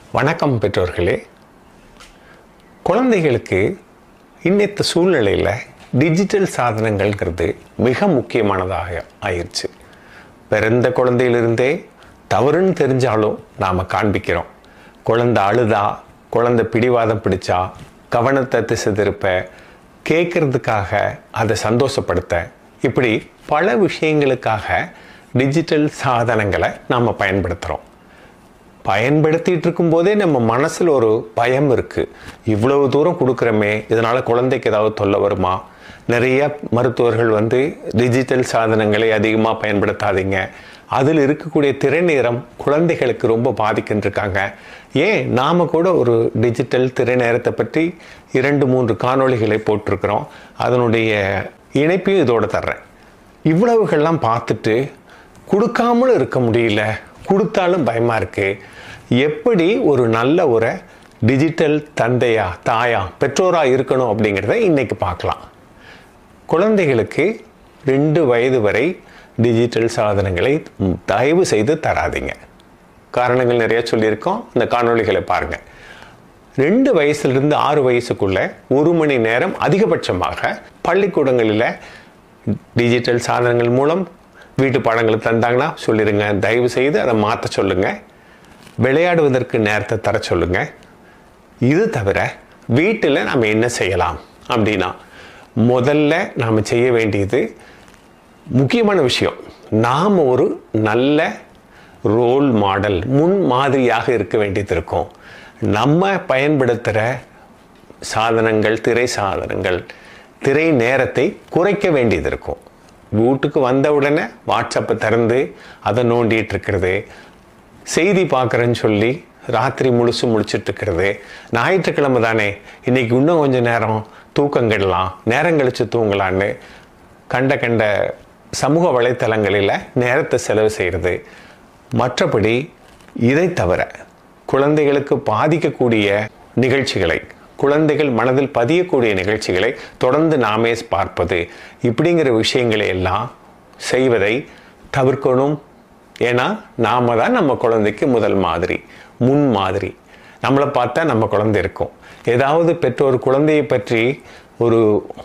வணக்கம் பெற்றோர்களே குழந்தைகளுக்கு இன்னத்த சூழ்நிலையில் டிஜிட்டல் சாதனங்கள்ங்கிறது மிக முக்கியமானதாக ஆயிடுச்சு பிறந்த குழந்தையிலிருந்தே தவறுன்னு தெரிஞ்சாலும் நாம் காண்பிக்கிறோம் குழந்தை அழுதா குழந்தை பிடிவாதம் பிடிச்சா கவனத்தை திசை திருப்ப கேட்கறதுக்காக அதை சந்தோஷப்படுத்த இப்படி பல விஷயங்களுக்காக டிஜிட்டல் சாதனங்களை நாம் பயன்படுத்துகிறோம் பயன்படுத்திட்டு இருக்கும்போதே நம்ம மனசில் ஒரு பயம் இருக்குது இவ்வளவு தூரம் கொடுக்குறோமே இதனால் குழந்தைக்கு ஏதாவது தொல்லை வருமா நிறைய மருத்துவர்கள் வந்து டிஜிட்டல் சாதனங்களை அதிகமாக பயன்படுத்தாதீங்க அதில் இருக்கக்கூடிய திரைநேரம் குழந்தைகளுக்கு ரொம்ப பாதிக்கின்றிருக்காங்க ஏன் நாம் கூட ஒரு டிஜிட்டல் திரைநேரத்தை பற்றி இரண்டு மூன்று காணொளிகளை போட்டிருக்கிறோம் அதனுடைய இணைப்பையும் இதோட தர்றேன் இவ்வளவுகள்லாம் பார்த்துட்டு கொடுக்காமலும் இருக்க முடியல கொடுத்தாலும் பயமாக இருக்குது எப்படி ஒரு நல்ல ஒரு டிஜிட்டல் தந்தையா தாயா பெற்றோரா இருக்கணும் அப்படிங்கிறத இன்னைக்கு பார்க்கலாம் குழந்தைகளுக்கு ரெண்டு வயது வரை டிஜிட்டல் சாதனங்களை ம், தயவு செய்து தராதீங்க காரணங்கள் நிறைய சொல்லியிருக்கோம் இந்த காணொளிகளை பாருங்கள் ரெண்டு வயசுலேருந்து ஆறு வயசுக்குள்ள ஒரு மணி நேரம் அதிகபட்சமாக பள்ளிக்கூடங்களில் டிஜிட்டல் சாதனங்கள் மூலம் வீட்டு பாடங்களை தந்தாங்கன்னா சொல்லிடுங்க தயவு செய்து அதை மாற்ற சொல்லுங்கள் விளையாடுவதற்கு நேரத்தை தர சொல்லுங்கள் இது தவிர வீட்டில் நாம் என்ன செய்யலாம் அப்படின்னா முதல்ல நாம் செய்ய வேண்டியது முக்கியமான விஷயம் நாம் ஒரு நல்ல ரோல் மாடல் முன் மாதிரியாக இருக்க வேண்டியது இருக்கும் நம்ம பயன்படுத்துகிற சாதனங்கள் திரை சாதனங்கள் திரை நேரத்தை குறைக்க வேண்டியது இருக்கும் வீட்டுக்கு வந்த உடனே வாட்ஸ்அப்பை திறந்து அதை நோண்டிட்டு இருக்கிறது செய்தி பார்க்குறேன்னு சொல்லி ராத்திரி முழுசு முடிச்சிட்டு இருக்கிறது ஞாயிற்றுக்கிழமை தானே இன்னைக்கு இன்னும் கொஞ்சம் நேரம் தூக்கங்கிடலாம் நேரம் கழித்து தூங்கலான்னு கண்ட கண்ட சமூக வலைத்தளங்களில் நேரத்தை செலவு செய்கிறது மற்றபடி இதை தவிர குழந்தைகளுக்கு பாதிக்கக்கூடிய நிகழ்ச்சிகளை குழந்தைகள் மனதில் பதியக்கூடிய நிகழ்ச்சிகளை தொடர்ந்து நாமே பார்ப்பது இப்படிங்கிற விஷயங்களை எல்லாம் செய்வதை தவிர்க்கணும் ஏன்னா நாம தான் நம்ம குழந்தைக்கு முதல் மாதிரி முன் மாதிரி நம்மளை பார்த்தா நம்ம குழந்தை இருக்கும் ஏதாவது பெற்றோர் குழந்தையை பற்றி ஒரு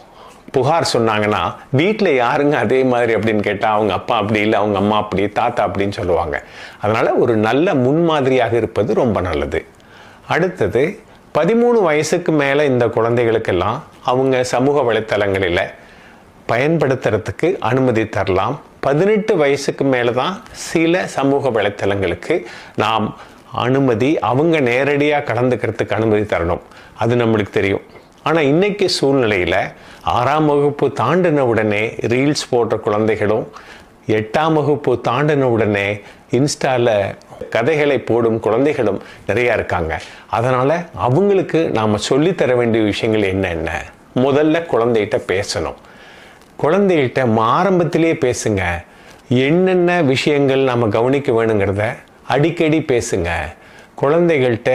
புகார் சொன்னாங்கன்னா வீட்டில் யாருங்க அதே மாதிரி அப்படின்னு கேட்டால் அவங்க அப்பா அப்படி இல்லை அவங்க அம்மா அப்படி தாத்தா அப்படின்னு சொல்லுவாங்க அதனால் ஒரு நல்ல முன்மாதிரியாக இருப்பது ரொம்ப நல்லது அடுத்தது பதிமூணு வயசுக்கு மேலே இந்த குழந்தைகளுக்கெல்லாம் அவங்க சமூக வலைத்தளங்களில் பயன்படுத்துறதுக்கு அனுமதி தரலாம் பதினெட்டு வயசுக்கு மேலே தான் சில சமூக வலைத்தளங்களுக்கு நாம் அனுமதி அவங்க நேரடியாக கலந்துக்கிறதுக்கு அனுமதி தரணும் அது நம்மளுக்கு தெரியும் ஆனால் இன்னைக்கு சூழ்நிலையில் ஆறாம் வகுப்பு தாண்டின உடனே ரீல்ஸ் போடுற குழந்தைகளும் எட்டாம் வகுப்பு தாண்டின உடனே இன்ஸ்டாவில் கதைகளை போடும் குழந்தைகளும் நிறையா இருக்காங்க அதனால் அவங்களுக்கு நாம் சொல்லித்தர வேண்டிய விஷயங்கள் என்னென்ன முதல்ல குழந்தைகிட்ட பேசணும் குழந்தைகிட்ட ஆரம்பத்திலேயே பேசுங்க என்னென்ன விஷயங்கள் நம்ம கவனிக்க வேணுங்கிறத அடிக்கடி பேசுங்க குழந்தைகள்கிட்ட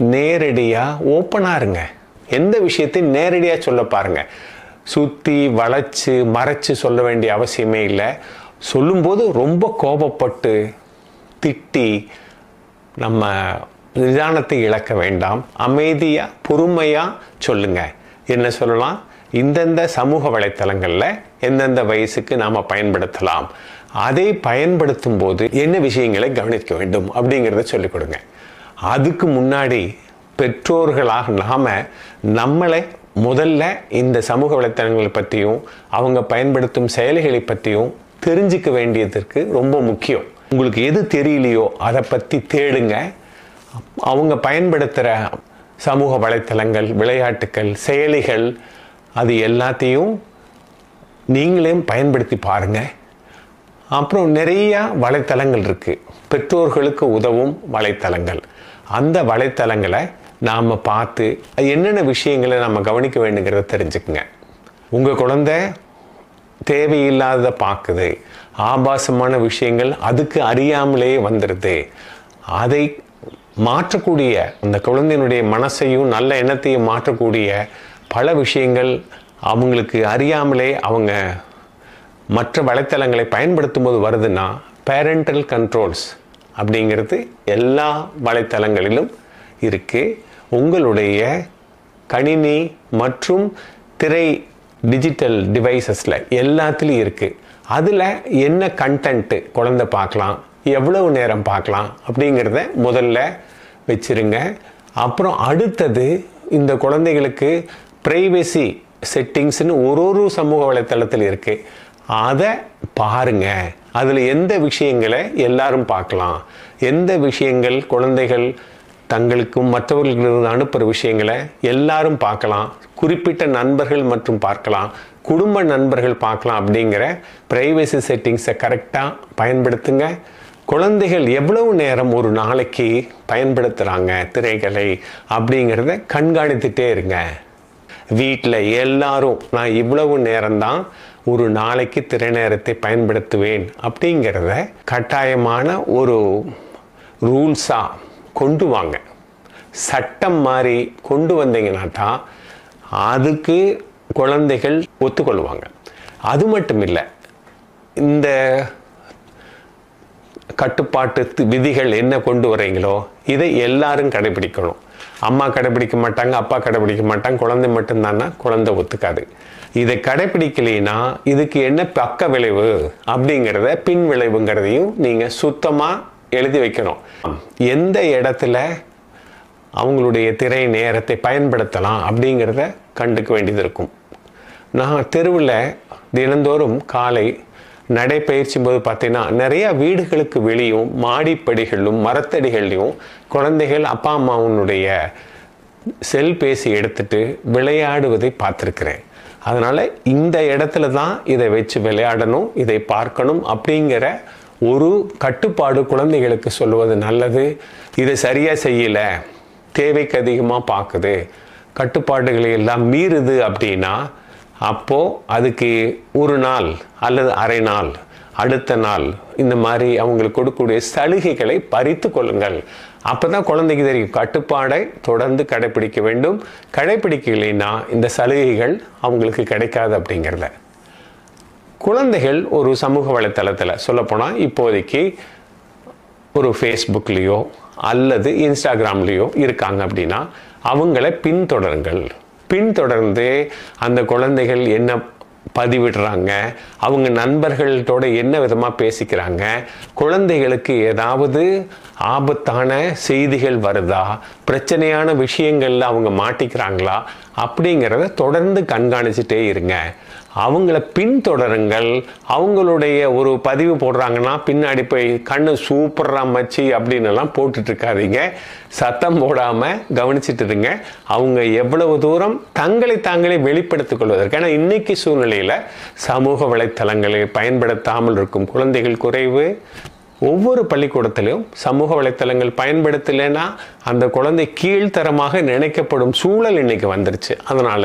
நேரடியாக ஓப்பனாக இருங்க எந்த விஷயத்தையும் நேரடியாக சொல்ல பாருங்க சுற்றி வளைச்சு மறைச்சு சொல்ல வேண்டிய அவசியமே இல்லை சொல்லும்போது ரொம்ப கோபப்பட்டு திட்டி நம்ம நிதானத்தை இழக்க வேண்டாம் அமைதியாக பொறுமையாக சொல்லுங்க என்ன சொல்லலாம் இந்தந்த சமூக வலைத்தளங்களில் எந்தெந்த வயசுக்கு நாம் பயன்படுத்தலாம் அதை பயன்படுத்தும் போது என்ன விஷயங்களை கவனிக்க வேண்டும் அப்படிங்கிறத சொல்லிக் கொடுங்க அதுக்கு முன்னாடி பெற்றோர்களாக நாம் நம்மளை முதல்ல இந்த சமூக வலைத்தளங்களை பற்றியும் அவங்க பயன்படுத்தும் செயலிகளை பற்றியும் தெரிஞ்சுக்க வேண்டியதற்கு ரொம்ப முக்கியம் உங்களுக்கு எது தெரியலையோ அதை பற்றி தேடுங்க அவங்க பயன்படுத்துகிற சமூக வலைத்தளங்கள் விளையாட்டுக்கள் செயலிகள் அது எல்லாத்தையும் நீங்களையும் பயன்படுத்தி பாருங்கள் அப்புறம் நிறைய வலைத்தளங்கள் இருக்குது பெற்றோர்களுக்கு உதவும் வலைத்தளங்கள் அந்த வலைத்தளங்களை நாம் பார்த்து அது என்னென்ன விஷயங்களை நம்ம கவனிக்க வேண்டுங்கிறத தெரிஞ்சுக்குங்க உங்கள் குழந்தை தேவையில்லாததை பார்க்குது ஆபாசமான விஷயங்கள் அதுக்கு அறியாமலே வந்துடுது அதை மாற்றக்கூடிய அந்த குழந்தையினுடைய மனசையும் நல்ல எண்ணத்தையும் மாற்றக்கூடிய பல விஷயங்கள் அவங்களுக்கு அறியாமலே அவங்க மற்ற வலைத்தளங்களை பயன்படுத்தும் போது வருதுன்னா பேரண்டல் கண்ட்ரோல்ஸ் அப்படிங்கிறது எல்லா வலைத்தளங்களிலும் இருக்கு உங்களுடைய கணினி மற்றும் திரை டிஜிட்டல் டிவைசஸில் எல்லாத்துலேயும் இருக்குது அதில் என்ன கண்டென்ட்டு குழந்தை பார்க்கலாம் எவ்வளவு நேரம் பார்க்கலாம் அப்படிங்கிறத முதல்ல வச்சிருங்க அப்புறம் அடுத்தது இந்த குழந்தைகளுக்கு ப்ரைவசி செட்டிங்ஸ்னு ஒரு ஒரு சமூக வலைத்தளத்தில் இருக்குது அதை பாருங்க அதில் எந்த விஷயங்களை எல்லாரும் பார்க்கலாம் எந்த விஷயங்கள் குழந்தைகள் தங்களுக்கும் மற்றவர்களுக்கு அனுப்புகிற விஷயங்களை எல்லாரும் பார்க்கலாம் குறிப்பிட்ட நண்பர்கள் மற்றும் பார்க்கலாம் குடும்ப நண்பர்கள் பார்க்கலாம் அப்படிங்கிற ப்ரைவசி செட்டிங்ஸை கரெக்டாக பயன்படுத்துங்க குழந்தைகள் எவ்வளவு நேரம் ஒரு நாளைக்கு பயன்படுத்துகிறாங்க திரைகளை அப்படிங்கிறத கண்காணித்துட்டே இருங்க வீட்டில் எல்லாரும் நான் இவ்வளவு நேரம்தான் ஒரு நாளைக்கு திரை நேரத்தை பயன்படுத்துவேன் அப்படிங்கிறத கட்டாயமான ஒரு ரூல்ஸாக கொண்டு வாங்க சட்டம் மாதிரி கொண்டு வந்தீங்கன்னா தான் அதுக்கு குழந்தைகள் ஒத்துக்கொள்வாங்க அது மட்டும் இல்லை இந்த கட்டுப்பாட்டு தி- விதிகள் என்ன கொண்டு வரீங்களோ இதை எல்லாரும் கடைபிடிக்கணும் அம்மா கடைபிடிக்க மாட்டாங்க அப்பா கடைபிடிக்க மாட்டாங்க குழந்தை மட்டும்தான்னா குழந்தை ஒத்துக்காது இதை கடைபிடிக்கலைன்னா இதுக்கு என்ன பக்க விளைவு அப்படிங்கிறத பின் விளைவுங்கிறதையும் நீங்கள் சுத்தமாக எழுதி வைக்கணும் எந்த இடத்துல அவங்களுடைய திரை நேரத்தை பயன்படுத்தலாம் அப்படிங்கிறத கண்டுக்க வேண்டியது இருக்கும் நான் தெருவில் தினந்தோறும் காலை நடைப்பயிற்சி போது பார்த்தீங்கன்னா நிறைய வீடுகளுக்கு வெளியும் மாடிப்படிகளிலும் மரத்தடிகள்லையும் குழந்தைகள் அப்பா அம்மாவுடைய செல்பேசி எடுத்துட்டு விளையாடுவதை பார்த்துருக்கிறேன் அதனால் இந்த இடத்துல தான் இதை வச்சு விளையாடணும் இதை பார்க்கணும் அப்படிங்கிற ஒரு கட்டுப்பாடு குழந்தைகளுக்கு சொல்லுவது நல்லது இதை சரியாக செய்யலை தேவைக்கு அதிகமாக பார்க்குது கட்டுப்பாடுகளை எல்லாம் மீறுது அப்படின்னா அப்போது அதுக்கு ஒரு நாள் அல்லது அரை நாள் அடுத்த நாள் இந்த மாதிரி அவங்களுக்கு கொடுக்கக்கூடிய சலுகைகளை பறித்து கொள்ளுங்கள் அப்போ தான் குழந்தைக்கு தெரியும் கட்டுப்பாடை தொடர்ந்து கடைப்பிடிக்க வேண்டும் கடைப்பிடிக்கலைன்னா இந்த சலுகைகள் அவங்களுக்கு கிடைக்காது அப்படிங்கிறத குழந்தைகள் ஒரு சமூக வலைத்தளத்தில் சொல்லப்போனால் இப்போதைக்கு ஒரு ஃபேஸ்புக்லேயோ அல்லது இன்ஸ்டாகிராம்லேயோ இருக்காங்க அப்படின்னா அவங்கள பின்தொடருங்கள் பின்தொடர்ந்து அந்த குழந்தைகள் என்ன பதிவிடுறாங்க அவங்க நண்பர்களோட என்ன விதமாக பேசிக்கிறாங்க குழந்தைகளுக்கு ஏதாவது ஆபத்தான செய்திகள் வருதா பிரச்சனையான விஷயங்கள்ல அவங்க மாட்டிக்கிறாங்களா அப்படிங்கிறத தொடர்ந்து கண்காணிச்சுட்டே இருங்க அவங்கள பின்தொடருங்கள் அவங்களுடைய ஒரு பதிவு போடுறாங்கன்னா பின்னாடி போய் கண்ணு சூப்பரா மச்சி அப்படின்னு எல்லாம் போட்டுட்டு இருக்காதீங்க சத்தம் போடாம கவனிச்சிட்டு இருங்க அவங்க எவ்வளவு தூரம் தங்களை தாங்களே வெளிப்படுத்திக் கொள்வதற்கு ஏன்னா இன்னைக்கு சூழ்நிலையில சமூக வலைத்தளங்களை பயன்படுத்தாமல் இருக்கும் குழந்தைகள் குறைவு ஒவ்வொரு பள்ளிக்கூடத்திலும் சமூக வலைத்தளங்கள் பயன்படுத்தலைன்னா அந்த குழந்தை கீழ்த்தரமாக நினைக்கப்படும் சூழல் இன்னைக்கு வந்துருச்சு அதனால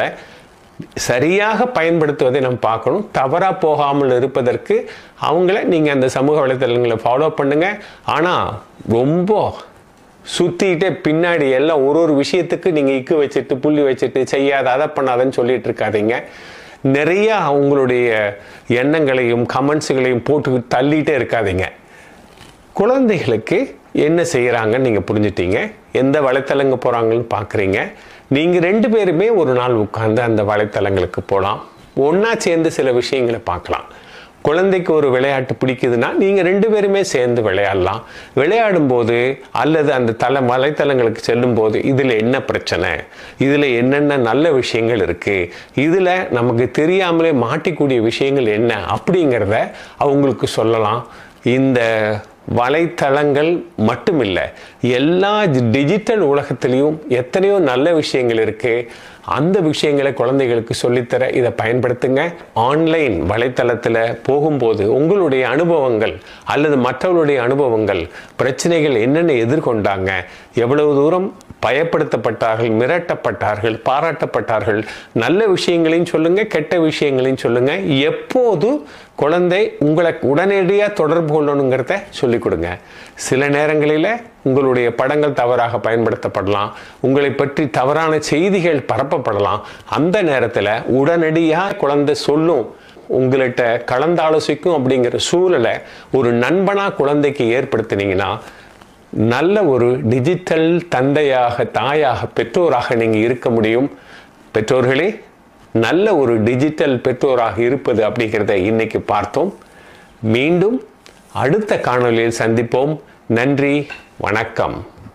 சரியாக பயன்படுத்துவதை நம்ம பார்க்கணும் தவறாக போகாமல் இருப்பதற்கு அவங்கள நீங்கள் அந்த சமூக வலைத்தளங்களை ஃபாலோ பண்ணுங்க ஆனால் ரொம்ப சுற்றிக்கிட்டே பின்னாடி எல்லாம் ஒரு ஒரு விஷயத்துக்கு நீங்கள் இக்கு வச்சுட்டு புள்ளி வச்சுட்டு செய்யாத அதை பண்ணாதன்னு சொல்லிட்டு இருக்காதீங்க நிறைய அவங்களுடைய எண்ணங்களையும் கமெண்ட்ஸுகளையும் போட்டு தள்ளிட்டே இருக்காதீங்க குழந்தைகளுக்கு என்ன செய்கிறாங்கன்னு நீங்கள் புரிஞ்சுட்டீங்க எந்த வலைத்தளங்க போகிறாங்கன்னு பார்க்குறீங்க நீங்கள் ரெண்டு பேருமே ஒரு நாள் உட்கார்ந்து அந்த வலைத்தளங்களுக்கு போகலாம் ஒன்றா சேர்ந்து சில விஷயங்களை பார்க்கலாம் குழந்தைக்கு ஒரு விளையாட்டு பிடிக்குதுன்னா நீங்கள் ரெண்டு பேருமே சேர்ந்து விளையாடலாம் விளையாடும்போது அல்லது அந்த தள வலைத்தளங்களுக்கு செல்லும்போது இதில் என்ன பிரச்சனை இதில் என்னென்ன நல்ல விஷயங்கள் இருக்குது இதில் நமக்கு தெரியாமலே மாட்டிக்கூடிய விஷயங்கள் என்ன அப்படிங்கிறத அவங்களுக்கு சொல்லலாம் இந்த வலைத்தளங்கள் மட்டுமில்லை எல்லா டிஜிட்டல் உலகத்திலையும் எத்தனையோ நல்ல விஷயங்கள் இருக்கு அந்த விஷயங்களை குழந்தைகளுக்கு சொல்லித்தர இதை பயன்படுத்துங்க ஆன்லைன் வலைத்தளத்தில் போகும்போது உங்களுடைய அனுபவங்கள் அல்லது மற்றவர்களுடைய அனுபவங்கள் பிரச்சனைகள் என்னென்ன எதிர்கொண்டாங்க எவ்வளவு தூரம் பயப்படுத்தப்பட்டார்கள் மிரட்டப்பட்டார்கள் பாராட்டப்பட்டார்கள் நல்ல விஷயங்களையும் சொல்லுங்க கெட்ட விஷயங்களையும் சொல்லுங்க எப்போது குழந்தை உங்களை உடனடியாக தொடர்பு கொள்ளணுங்கிறத சொல்லிக் கொடுங்க சில நேரங்களில் உங்களுடைய படங்கள் தவறாக பயன்படுத்தப்படலாம் உங்களை பற்றி தவறான செய்திகள் பரப்பப்படலாம் அந்த நேரத்தில் உடனடியாக குழந்தை சொல்லும் உங்கள்கிட்ட கலந்தாலோசிக்கும் அப்படிங்கிற சூழலை ஒரு நண்பனா குழந்தைக்கு ஏற்படுத்தினீங்கன்னா நல்ல ஒரு டிஜிட்டல் தந்தையாக தாயாக பெற்றோராக நீங்கள் இருக்க முடியும் பெற்றோர்களே நல்ல ஒரு டிஜிட்டல் பெற்றோராக இருப்பது அப்படிங்கிறத இன்னைக்கு பார்த்தோம் மீண்டும் அடுத்த காணொளியில் சந்திப்போம் நன்றி வணக்கம்